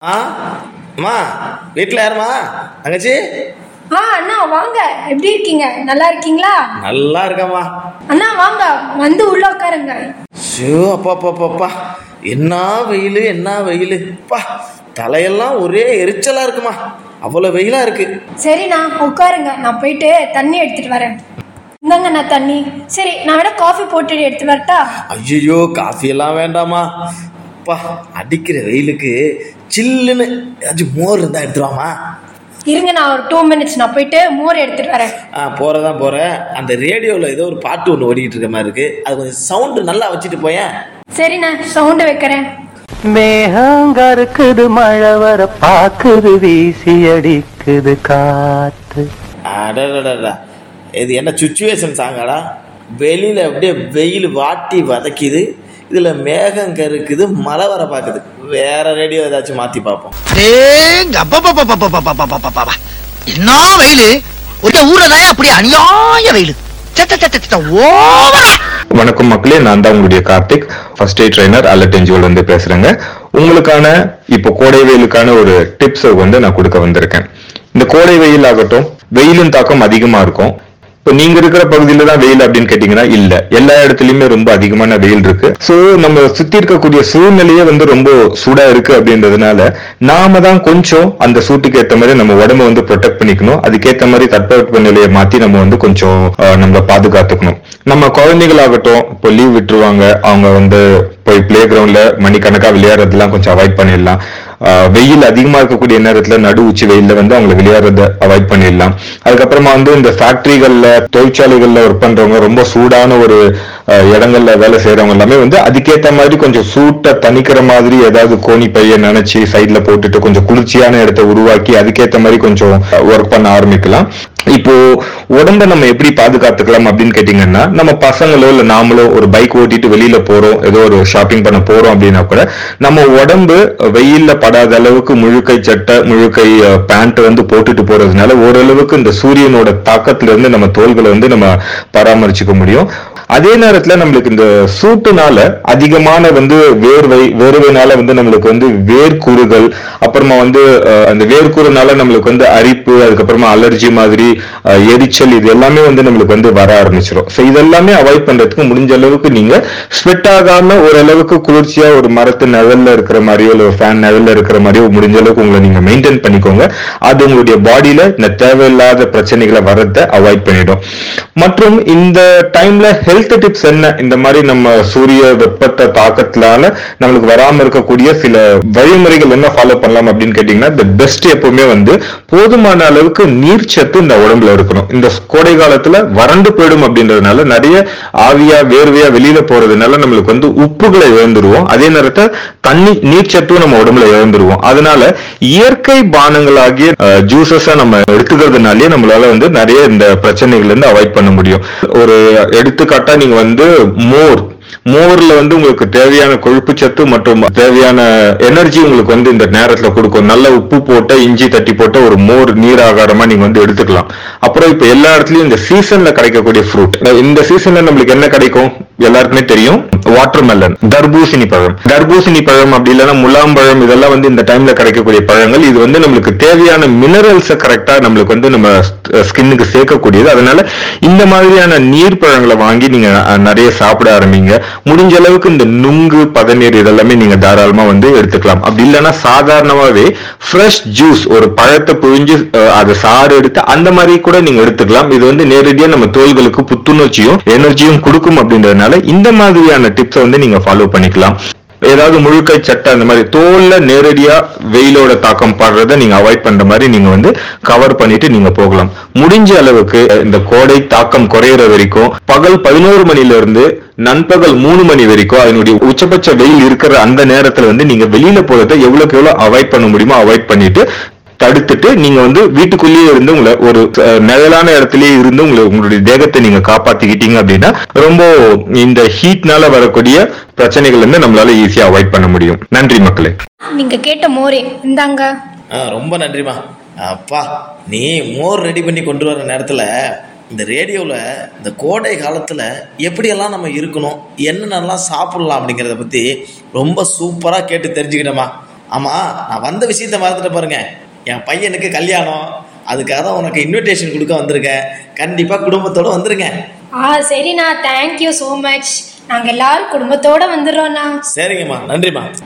ஆ அம்மா வீட்டில் யாரும்மா தங்கச்சி ஆ அண்ணா வாங்க எப்படி இருக்கீங்க நல்லா இருக்கீங்களா நல்லா இருக்கம்மா அண்ணா வாங்க வந்து உள்ள உட்காருங்க ஷோ அப்பா அப்பா அப்பா, அப்பா என்ன வெயில் என்ன வெயில் அப்பா தலையெல்லாம் ஒரே எரிச்சலாக இருக்குமா அவ்வளோ வெயிலாக இருக்கு சரிண்ணா உட்காருங்க நான் போயிட்டு தண்ணி எடுத்துட்டு வரேன் இந்தாங்க நான் தண்ணி சரி நான் வேணா காஃபி போட்டு எடுத்து வரட்டா ஐயோ காஃபி எல்லாம் வேண்டாமா அப்பா அடிக்கிற வெயிலுக்கு சில்லுன்னு ஏதாச்சும் மோர் இருந்தால் எடுத்துருவாமா இருங்க நான் ஒரு டூ மினிட்ஸ் நான் போயிட்டு மோர் எடுத்துட்டு வரேன் ஆ போகிறதான் போகிறேன் அந்த ரேடியோவில் ஏதோ ஒரு பாட்டு ஒன்று ஓடிக்கிட்டு இருக்க மாதிரி இருக்கு அது கொஞ்சம் சவுண்டு நல்லா வச்சுட்டு போயேன் சரிண்ணா சவுண்டு வைக்கிறேன் மேகங்கருக்குது மழை வர பாக்குது வீசி அடிக்குது காத்து அடடடடா இது என்ன சுச்சுவேஷன் சாங்காடா வெளியில் அப்படியே வெயில் வாட்டி வதக்கிது இதில் மேகம் கருக்குது மழை வர பார்க்குது வேற ரேடியோ ஏதாச்சும் மாற்றி பார்ப்போம் டேங்க அப்பப்பப்பப்பப்பப்பப்பப்பப்பப்பப்பப்ப. என்ன வெயிலு ஒரு ஊர்ல தான் அப்படி அநியாய வெயிலு சத்த சத்த சத்த ஓவரா வணக்கம் மக்களே நான் தான் உங்களுடைய கார்த்திக் ஃபர்ஸ்ட் எய்ட் ட்ரைனர் அல்லட் என்ஜிஓல இருந்து பேசுறேங்க உங்களுக்கான இப்போ கோடை வெயிலுக்கான ஒரு டிப்ஸ் வந்து நான் கொடுக்க வந்திருக்கேன் இந்த கோடை வெயில் ஆகட்டும் வெயிலின் தாக்கம் அதிகமா இருக்கும் இப்போ நீங்க இருக்கிற பகுதியில தான் வெயில் அப்படின்னு கேட்டீங்கன்னா இல்ல எல்லா இடத்துலயுமே ரொம்ப அதிகமான வெயில் இருக்கு சோ நம்ம சுத்தி இருக்கக்கூடிய சூழ்நிலையே வந்து ரொம்ப சூடா இருக்கு அப்படின்றதுனால நாம தான் கொஞ்சம் அந்த சூட்டுக்கு ஏத்த மாதிரி நம்ம உடம்ப வந்து ப்ரொடெக்ட் பண்ணிக்கணும் அதுக்கேத்த மாதிரி தட்பவெட்ப நிலையை மாத்தி நம்ம வந்து கொஞ்சம் அஹ், நம்மள பாதுகாத்துக்கணும் நம்ம குழந்தைகளாகட்டும் இப்போ லீவ் விட்டுருவாங்க அவங்க வந்து போய் பிளே கிரவுண்ட்ல மணிக்கணக்கா விளையாடுறதெல்லாம் கொஞ்சம் அவாய்ட் பண்ணிடலாம் ஆஹ் வெயில் அதிகமா இருக்கக்கூடிய நேரத்துல நடு உச்சி வெயில்ல வந்து அவங்க விளையாடுறத அவாய்ட் பண்ணிடலாம் அதுக்கப்புறமா வந்து இந்த ஃபேக்டரிகள்ல தொழிற்சாலைகள்ல ஒர்க் பண்றவங்க ரொம்ப சூடான ஒரு ஆஹ் இடங்கள்ல வேலை செய்யறவங்க எல்லாமே வந்து அதுக்கேத்த மாதிரி கொஞ்சம் சூட்டை தணிக்கிற மாதிரி ஏதாவது கோணி பைய நினைச்சு சைட்ல போட்டுட்டு கொஞ்சம் குளிர்ச்சியான இடத்தை உருவாக்கி அதுக்கேத்த மாதிரி கொஞ்சம் ஒர்க் பண்ண ஆரம்பிக்கலாம் இப்போ உடம்ப நம்ம எப்படி பாதுகாத்துக்கலாம் அப்படின்னு கேட்டீங்கன்னா நம்ம பசங்களோ இல்ல நாமளோ ஒரு பைக் ஓட்டிட்டு வெளியில போறோம் ஏதோ ஒரு ஷாப்பிங் பண்ண போறோம் அப்படின்னா கூட நம்ம உடம்பு வெயில்ல படாத அளவுக்கு முழுக்கை சட்டை முழுக்கை பேண்ட் வந்து போட்டுட்டு போறதுனால ஓரளவுக்கு இந்த சூரியனோட தாக்கத்துல இருந்து நம்ம தோள்களை வந்து நம்ம பராமரிச்சுக்க முடியும் அதே நேரத்துல நம்மளுக்கு இந்த சூட்டுனால அதிகமான வந்து வேர்வை வேர்வைனால வந்து நம்மளுக்கு வந்து வேர்க்கூறுகள் அப்புறமா வந்து அஹ், அந்த வேர்க்கூறுனால நம்மளுக்கு வந்து அரிப்பு அதுக்கப்புறமா அலர்ஜி மாதிரி அஹ், எரிச்சல் இது எல்லாமே வந்து நம்மளுக்கு வந்து வர ஆரம்பிச்சிடும் ஸோ இதெல்லாமே அவாய்ட் பண்றதுக்கு முடிஞ்ச அளவுக்கு நீங்க ஸ்வெட் ஆகாம ஓரளவுக்கு குளிர்ச்சியா ஒரு மரத்து நிழல்ல இருக்கிற மாதிரியோ இல்லை ஃபேன் நிழல்ல இருக்கிற மாதிரியோ முடிஞ்ச அளவுக்கு உங்களை நீங்க மெயின்டைன் பண்ணிக்கோங்க அது உங்களுடைய பாடியில இந்த தேவையில்லாத பிரச்சனைகளை வர்றதை அவாய்ட் பண்ணிடும் மற்றும் இந்த டைம்ல ஹெல்த் டிப்ஸ் என்ன இந்த மாதிரி நம்ம சூரிய வெப்பத்தை தாக்கத்தினால நம்மளுக்கு வராம இருக்கக்கூடிய சில வழிமுறைகள் என்ன ஃபாலோ பண்ணலாம் அப்படின்னு கேட்டீங்கன்னா இந்த பெஸ்ட் எப்பவுமே வந்து போதுமான அளவுக்கு நீர்ச்சத்து இந்த உடம்புல இருக்கணும் இந்த கோடை காலத்துல வறண்டு போயிடும் அப்படின்றதுனால நிறைய ஆவியா வேர்வையா வெளியில போறதுனால நம்மளுக்கு வந்து உப்புகளை இழந்துருவோம் அதே நேரத்துல தண்ணி நீர்ச்சத்தும் நம்ம உடம்புல இழந்துருவோம் அதனால இயற்கை பானங்களாகிய ஜூசஸ நம்ம எடுத்துக்கிறதுனாலே நம்மளால வந்து நிறைய இந்த பிரச்சனைகள்ல இருந்து அவாய்ட் பண்ண முடியும் ஒரு எடுத்துக்காட்டா நீங்க வந்து மோர் மோர்ல வந்து உங்களுக்கு தேவையான கொழுப்பு சத்து மற்றும் தேவையான எனர்ஜி உங்களுக்கு வந்து இந்த நேரத்துல கொடுக்கும் நல்ல உப்பு போட்ட இஞ்சி தட்டி போட்ட ஒரு மோர் நீர் ஆகாரமா நீங்க வந்து எடுத்துக்கலாம் அப்புறம் இப்ப எல்லா இடத்துலயும் இந்த சீசன்ல கிடைக்கக்கூடிய ஃப்ரூட் இந்த சீசன்ல நம்மளுக்கு என்ன கிடைக்கும் எல்லாருக்குமே தெரியும் வாட்டர் மெலன் தர்பூசணி பழம் தர்பூசணி பழம் அப்படி இல்லைன்னா முலாம்பழம் இதெல்லாம் வந்து இந்த டைம்ல கிடைக்கக்கூடிய பழங்கள் இது வந்து நம்மளுக்கு தேவையான மினரல்ஸை கரெக்டா நம்மளுக்கு வந்து நம்ம ஸ்கின்னுக்கு சேர்க்கக்கூடியது அதனால இந்த மாதிரியான நீர் பழங்களை வாங்கி நீங்க அஹ், நிறைய சாப்பிட ஆரம்பிங்க முடிஞ்ச அளவுக்கு இந்த நுங்கு பதநீர் இதெல்லாமே நீங்க தாராளமா வந்து எடுத்துக்கலாம் அப்படி இல்லைன்னா சாதாரணமாவே ஃப்ரெஷ் ஜூஸ் ஒரு பழத்தை புழிஞ்சு அஹ், அதை சாறு எடுத்து அந்த மாதிரி கூட நீங்க எடுத்துக்கலாம் இது வந்து நேரடியா நம்ம தோள்களுக்கு புத்துணர்ச்சியும் எனர்ஜியும் கொடுக்கும் அப்படின்றதுனால இந்த மாதிரியான டிப்ஸை வந்து நீங்க ஃபாலோ பண்ணிக்கலாம் ஏதாவது முழுக்கை சட்டை அந்த மாதிரி தோல்ல நேரடியா வெயிலோட தாக்கம் படுறதை நீங்க அவாய்ட் பண்ற மாதிரி நீங்க வந்து கவர் பண்ணிட்டு நீங்க போகலாம் முடிஞ்ச அளவுக்கு இந்த கோடை தாக்கம் குறையிற வரைக்கும் பகல் பதினோரு மணில இருந்து நண்பகல் மூணு மணி வரைக்கும் அதனுடைய உச்சபட்ச வெயில் இருக்கிற அந்த நேரத்துல வந்து நீங்க வெளியில போறதை எவ்வளவுக்கு எவ்வளவு அவாய்ட் பண்ண முடியுமோ அவாய்ட் பண்ணிட்டு தடுத்துட்டு நீங்க வந்து வீட்டுக்குள்ளேயே இருந்து உங்களை ஒரு அஹ், நிழலான இடத்துலயே இருந்து உங்களை உங்களுடைய தேகத்தை நீங்க காப்பாத்திக்கிட்டீங்க அப்படின்னா ரொம்ப இந்த ஹீட்னால வரக்கூடிய பிரச்சனைகள் வந்து நம்மளால ஈஸியா அவாய்ட் பண்ண முடியும் நன்றி மக்களே நீங்க கேட்ட மோரே இந்தாங்க ஆ ரொம்ப நன்றிம்மா அப்பா நீ மோர் ரெடி பண்ணி கொண்டு வர நேரத்தில் இந்த ரேடியோவில் இந்த கோடை காலத்தில் எப்படியெல்லாம் நம்ம இருக்கணும் என்னென்னலாம் சாப்பிடலாம் அப்படிங்கிறத பற்றி ரொம்ப சூப்பராக கேட்டு தெரிஞ்சுக்கிட்டோமா ஆமாம் நான் வந்த விஷயத்த மறந்துட்டு பாருங்க என் பையனுக்கு கல்யாணம் அதுக்காக தான் உனக்கு இன்விடேஷன் கொடுக்க வந்திருக்கேன் கண்டிப்பாக குடும்பத்தோட வந்துருங்க ஆ சரிண்ணா தேங்க்யூ ஸோ மச் நாங்கள் எல்லாரும் குடும்பத்தோட வந்துடுறோண்ணா சரிங்கம்மா நன்றிம்மா